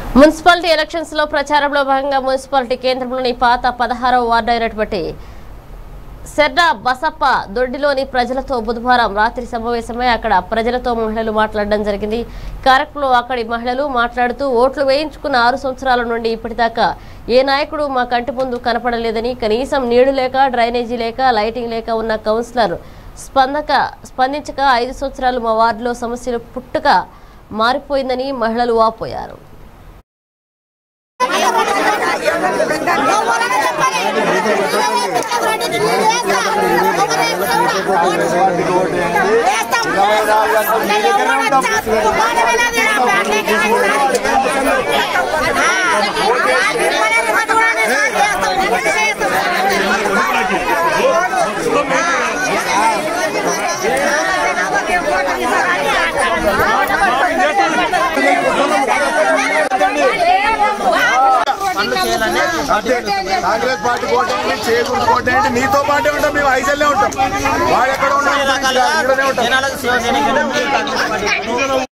municipality elections లో ప్రచారంలో భాగంగా మున్సిపాలిటీ కేంద్రంలోని పాత పదహారవ వార్డు అయినటువంటి సెర్డ బసప్ప దొడ్డిలోని ప్రజలతో బుధవారం రాత్రి సమావేశమై అక్కడ ప్రజలతో మహిళలు మాట్లాడడం జరిగింది కార్యక్రమంలో అక్కడి మహిళలు మాట్లాడుతూ ఓట్లు వేయించుకున్న ఆరు సంవత్సరాల నుండి ఇప్పటిదాకా ఏ నాయకుడు మా కంటి ముందు కనపడలేదని కనీసం నీళ్లు లేక డ్రైనేజీ లేక లైటింగ్ లేక ఉన్న కౌన్సిలర్ స్పందక స్పందించక ఐదు సంవత్సరాలు మా వార్డులో సమస్యలు పుట్టుక మారిపోయిందని మహిళలు వాపోయారు అంతే కాంగ్రెస్ పార్టీ కోటేయండి చేకూరు కోటేయండి నీతో పాటే ఉంటాం మేము ఐజల్లే ఉంటాం వాడు ఎక్కడ ఉన్నాం జనాలకు సేవ చేయడానికి